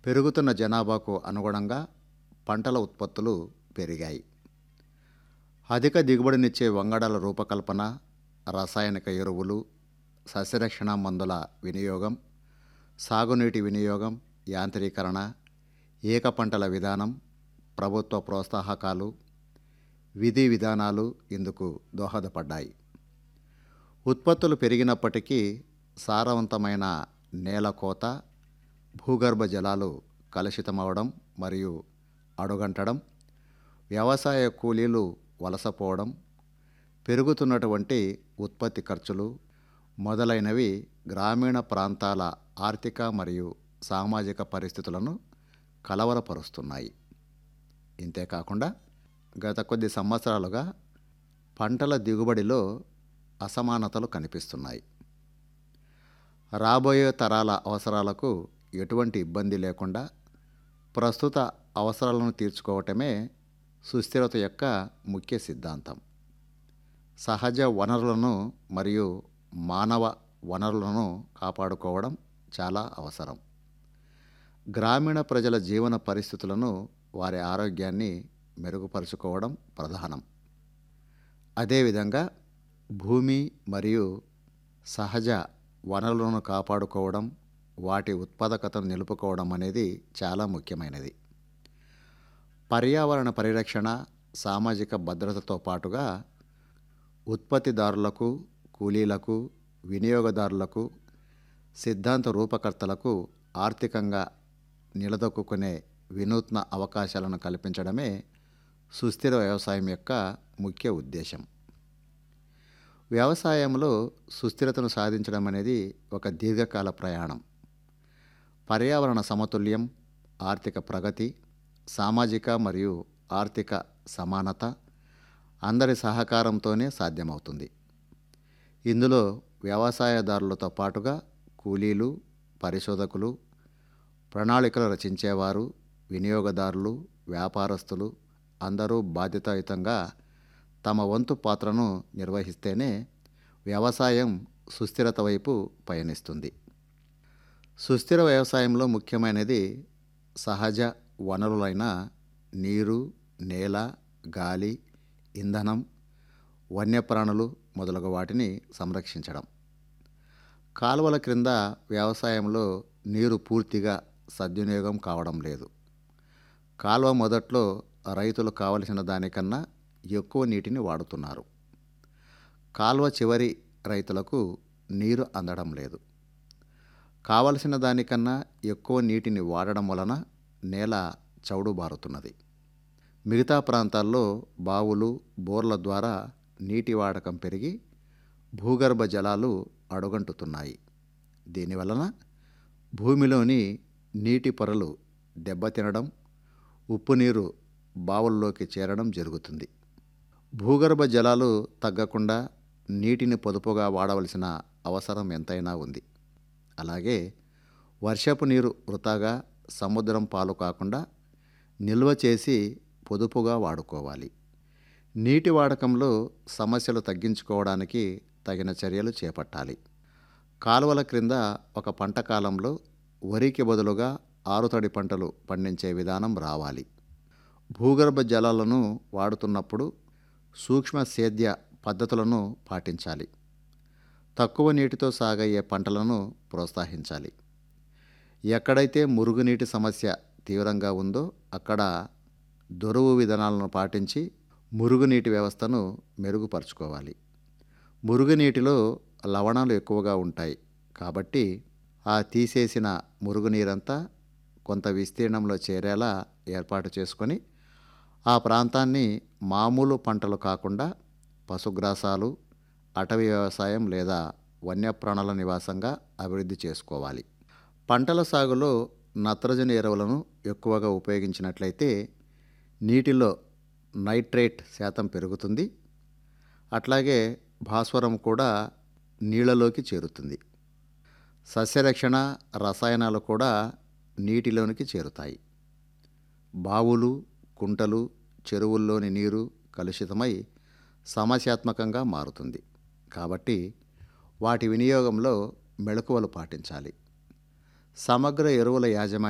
పెరుగుతున్న జనాభాకు అనుగుణంగా పంటల ఉత్పత్తులు పెరిగాయి అధిక దిగుబడినిచ్చే వంగడాల రూపకల్పన రసాయనిక ఎరువులు సస్యరక్షణ మందుల వినియోగం సాగునీటి వినియోగం యాంత్రీకరణ ఏక పంటల విధానం ప్రభుత్వ ప్రోత్సాహకాలు విధి విధానాలు ఇందుకు దోహదపడ్డాయి ఉత్పత్తులు పెరిగినప్పటికీ సారవంతమైన నేల కోత భూగర్భ జలాలు కలుషితమవడం మరియు అడుగంటడం వ్యవసాయ కూలీలు వలసపోవడం పెరుగుతున్నటువంటి ఉత్పత్తి ఖర్చులు మొదలైనవి గ్రామీణ ప్రాంతాల ఆర్థిక మరియు సామాజిక పరిస్థితులను కలవరపరుస్తున్నాయి ఇంతేకాకుండా గత కొద్ది సంవత్సరాలుగా పంటల దిగుబడిలో అసమానతలు కనిపిస్తున్నాయి రాబోయే తరాల అవసరాలకు ఎటువంటి ఇబ్బంది లేకుండా ప్రస్తుత అవసరాలను తీర్చుకోవటమే సుస్థిరత యొక్క ముఖ్య సిద్ధాంతం సహజ వనరులను మరియు మానవ వనరులను కాపాడుకోవడం చాలా అవసరం గ్రామీణ ప్రజల జీవన పరిస్థితులను వారి ఆరోగ్యాన్ని మెరుగుపరుచుకోవడం ప్రధానం అదేవిధంగా భూమి మరియు సహజ వనరులను కాపాడుకోవడం వాటి ఉత్పాదకతను నిలుపుకోవడం అనేది చాలా ముఖ్యమైనది పర్యావరణ పరిరక్షణ సామాజిక భద్రతతో పాటుగా ఉత్పత్తిదారులకు కూలీలకు వినియోగదారులకు సిద్ధాంత రూపకర్తలకు ఆర్థికంగా నిలదొక్కునే వినూత్న అవకాశాలను కల్పించడమే సుస్థిర వ్యవసాయం యొక్క ముఖ్య ఉద్దేశం వ్యవసాయంలో సుస్థిరతను సాధించడం అనేది ఒక దీర్ఘకాల ప్రయాణం పర్యావరణ సమతుల్యం ఆర్థిక ప్రగతి సామాజిక మరియు ఆర్థిక సమానత అందరి సహకారంతోనే సాధ్యమవుతుంది ఇందులో వ్యవసాయదారులతో పాటుగా కూలీలు పరిశోధకులు ప్రణాళికలు రచించేవారు వినియోగదారులు వ్యాపారస్తులు అందరూ బాధ్యతాయుతంగా తమ వంతు పాత్రను నిర్వహిస్తేనే వ్యవసాయం సుస్థిరత వైపు పయనిస్తుంది సుస్థిర వ్యవసాయంలో ముఖ్యమైనది సహజ వనరులైన నీరు నేల గాలి ఇంధనం వన్యప్రాణులు మొదలగు వాటిని సంరక్షించడం కాలువల క్రింద వ్యవసాయంలో నీరు పూర్తిగా సద్వినియోగం కావడం లేదు కాలువ మొదట్లో రైతులు కావలసిన దానికన్నా ఎక్కువ నీటిని వాడుతున్నారు కాలువ చివరి రైతులకు నీరు అందడం లేదు కావలసిన దానికన్నా ఎక్కువ నీటిని వాడడం వలన నేల చౌడుబారుతున్నది మిగతా ప్రాంతాల్లో బావులు బోర్ల ద్వారా నీటి వాడకం పెరిగి భూగర్భ జలాలు అడుగంటుతున్నాయి దీనివలన భూమిలోని నీటి పొరలు దెబ్బతినడం ఉప్పు నీరు బావుల్లోకి చేరడం జరుగుతుంది భూగర్భ జలాలు తగ్గకుండా నీటిని పొదుపుగా వాడవలసిన అవసరం ఎంతైనా ఉంది అలాగే వర్షపు నీరు వృతాగా సముద్రం పాలు కాకుండా నిల్వ చేసి పొదుపుగా వాడుకోవాలి నీటి వాడకంలో సమస్యలు తగ్గించుకోవడానికి తగిన చర్యలు చేపట్టాలి కాలువల క్రింద ఒక పంట కాలంలో వరికి బదులుగా ఆరుతడి పంటలు పండించే విధానం రావాలి భూగర్భ జలాలను వాడుతున్నప్పుడు సూక్ష్మ సేద్య పద్ధతులను పాటించాలి తక్కువ నీటితో సాగయ్యే పంటలను ప్రోత్సహించాలి ఎక్కడైతే మురుగునీటి సమస్య తీవ్రంగా ఉందో అక్కడ దొరువు విధానాలను పాటించి మురుగునీటి వ్యవస్థను మెరుగుపరుచుకోవాలి మురుగునీటిలో లవణాలు ఎక్కువగా ఉంటాయి కాబట్టి ఆ తీసేసిన మురుగునీరంతా కొంత విస్తీర్ణంలో చేరేలా ఏర్పాటు చేసుకొని ఆ ప్రాంతాన్ని మామూలు పంటలు కాకుండా పశుగ్రాసాలు అటవీ వ్యవసాయం లేదా వన్యప్రాణుల నివాసంగా అభివృద్ధి చేసుకోవాలి పంటల సాగులో నత్రజని ఎరువులను ఎక్కువగా ఉపయోగించినట్లయితే నీటిలో నైట్రేట్ శాతం పెరుగుతుంది అట్లాగే భాస్వరం కూడా నీళ్ళలోకి చేరుతుంది సస్యరక్షణ రసాయనాలు కూడా నీటిలోనికి చేరుతాయి బావులు కుంటలు చెరువుల్లోని నీరు కలుషితమై సమస్యాత్మకంగా మారుతుంది కాబట్టి వాటి వినియోగంలో మెళకువలు పాటించాలి సమగ్ర ఎరువుల యాజమాన్యం